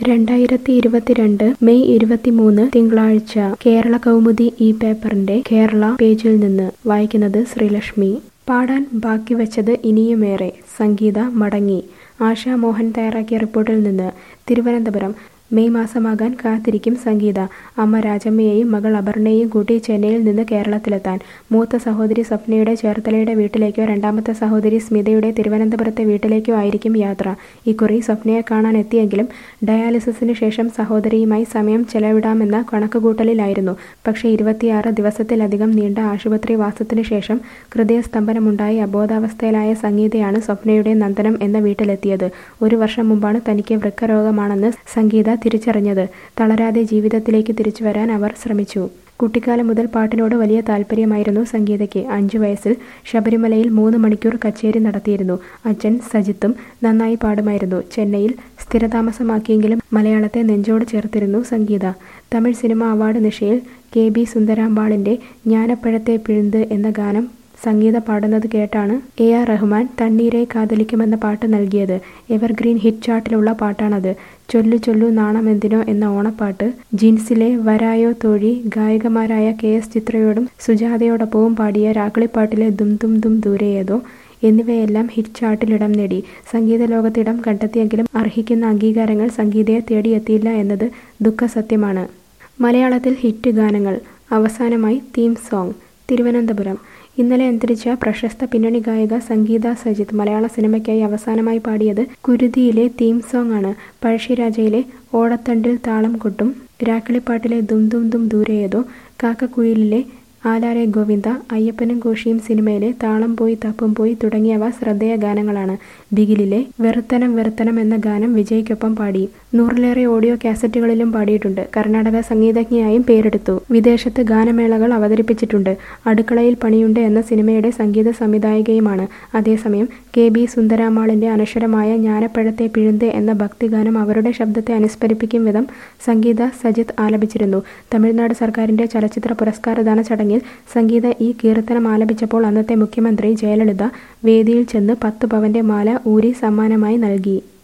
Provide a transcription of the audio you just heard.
രണ്ടായിരത്തി ഇരുപത്തിരണ്ട് മെയ് ഇരുപത്തിമൂന്ന് തിങ്കളാഴ്ച കേരള കൗമുദി ഈ പേപ്പറിന്റെ കേരള പേജിൽ നിന്ന് വായിക്കുന്നത് ശ്രീലക്ഷ്മി പാടാൻ ബാക്കി വെച്ചത് ഇനിയുമേറെ സംഗീത മടങ്ങി ആശാ മോഹൻ തയ്യാറാക്കിയ റിപ്പോർട്ടിൽ നിന്ന് തിരുവനന്തപുരം മെയ് മാസമാകാൻ കാത്തിരിക്കും സംഗീത അമ്മ രാജമ്മയെയും മകൾ അപർണയെയും കൂട്ടി ചെന്നൈയിൽ നിന്ന് കേരളത്തിലെത്താൻ മൂത്ത സഹോദരി സ്വപ്നയുടെ ചേർത്തലയുടെ വീട്ടിലേക്കോ രണ്ടാമത്തെ സഹോദരി സ്മിതയുടെ തിരുവനന്തപുരത്തെ വീട്ടിലേക്കോ ആയിരിക്കും യാത്ര ഇക്കുറി സ്വപ്നയെ കാണാൻ എത്തിയെങ്കിലും ഡയാലിസിസിന് ശേഷം സഹോദരിയുമായി സമയം ചെലവിടാമെന്ന കണക്കുകൂട്ടലിലായിരുന്നു പക്ഷേ ഇരുപത്തിയാറ് ദിവസത്തിലധികം നീണ്ട ആശുപത്രി വാസത്തിനു ശേഷം ഹൃദയസ്തംഭനമുണ്ടായി അബോധാവസ്ഥയിലായ സംഗീതയാണ് സ്വപ്നയുടെ നന്ദനം എന്ന വീട്ടിലെത്തിയത് ഒരു വർഷം മുമ്പാണ് തനിക്ക് വൃക്കരോഗമാണെന്ന് സംഗീത തിരിച്ചറിഞ്ഞത് തളരാതെ ജീവിതത്തിലേക്ക് തിരിച്ചു വരാൻ അവർ ശ്രമിച്ചു കുട്ടിക്കാലം മുതൽ പാട്ടിനോട് വലിയ താല്പര്യമായിരുന്നു സംഗീതയ്ക്ക് അഞ്ചു വയസ്സിൽ ശബരിമലയിൽ മൂന്ന് മണിക്കൂർ കച്ചേരി നടത്തിയിരുന്നു അച്ഛൻ സജിത്തും നന്നായി പാടുമായിരുന്നു ചെന്നൈയിൽ സ്ഥിരതാമസമാക്കിയെങ്കിലും മലയാളത്തെ നെഞ്ചോട് ചേർത്തിരുന്നു സംഗീത തമിഴ് സിനിമ അവാർഡ് നിശയിൽ കെ ബി സുന്ദരാമ്പാളിന്റെ ജ്ഞാനപ്പഴത്തെ പിഴുന്ത് എന്ന ഗാനം സംഗീത പാടുന്നത് കേട്ടാണ് എ ആർ റഹ്മാൻ തണ്ണീരെ കാതലിക്കുമെന്ന പാട്ട് നൽകിയത് എവർഗ്രീൻ ഹിറ്റ് ചാർട്ടിലുള്ള പാട്ടാണത് ചൊല്ലു ചൊല്ലു നാണമെന്തിനോ എന്ന ഓണപ്പാട്ട് ജീൻസിലെ വരായോ തോഴി ഗായികമാരായ കെ എസ് ചിത്രയോടും സുജാതയോടൊപ്പവും പാടിയ രാക്കിളിപ്പാട്ടിലെ ദും ദും ദും ദൂരെയേതോ എന്നിവയെല്ലാം ഹിറ്റ് ചാർട്ടിലിടം നേടി സംഗീത ലോകത്തിടം കണ്ടെത്തിയെങ്കിലും അർഹിക്കുന്ന അംഗീകാരങ്ങൾ സംഗീതയെ തേടിയെത്തിയില്ല എന്നത് ദുഃഖസത്യമാണ് മലയാളത്തിൽ ഹിറ്റ് ഗാനങ്ങൾ അവസാനമായി തീം സോങ് തിരുവനന്തപുരം ഇന്നലെ അന്തരിച്ച പ്രശസ്ത പിന്നണി ഗായിക സംഗീത സജിത് മലയാള സിനിമയ്ക്കായി അവസാനമായി പാടിയത് കുരുതിയിലെ തീം സോങ് ആണ് പഴശ്ശിരാജയിലെ ഓടത്തണ്ടിൽ താളം കൊട്ടും രാക്കിളിപ്പാട്ടിലെ ദും ദും ദും ദൂരെയേതോ കാക്കക്കുയിലിലെ ആലാരെ ഗോവിന്ദ അയ്യപ്പനും കോശിയും സിനിമയിലെ താളം പോയി തപ്പും പോയി തുടങ്ങിയവ ശ്രദ്ധേയ ഗാനങ്ങളാണ് ബിഗിലിലെ വെറുത്തനം വെറുത്തനം എന്ന ഗാനം വിജയ്ക്കൊപ്പം പാടി നൂറിലേറെ ഓഡിയോ കാസറ്റുകളിലും പാടിയിട്ടുണ്ട് കർണാടക സംഗീതജ്ഞയായും പേരെടുത്തു വിദേശത്ത് ഗാനമേളകൾ അവതരിപ്പിച്ചിട്ടുണ്ട് അടുക്കളയിൽ പണിയുണ്ട് എന്ന സിനിമയുടെ സംഗീത സംവിധായികയുമാണ് അതേസമയം കെ ബി സുന്ദരാമാളിന്റെ അനശ്വരമായ ജ്ഞാനപ്പഴത്തെ പിഴുന്ത് എന്ന ഭക്തിഗാനം അവരുടെ ശബ്ദത്തെ അനുസ്മരിപ്പിക്കും വിധം സംഗീത സജിത് ആലപിച്ചിരുന്നു തമിഴ്നാട് സർക്കാരിന്റെ ചലച്ചിത്ര പുരസ്കാരദാന ചടങ്ങിൽ സംഗീത ഈ കീർത്തനം ആലപിച്ചപ്പോൾ അന്നത്തെ മുഖ്യമന്ത്രി ജയലളിത വേദിയിൽ ചെന്ന് പത്ത് പവന്റെ മാല ഊരി സമ്മാനമായി നൽകി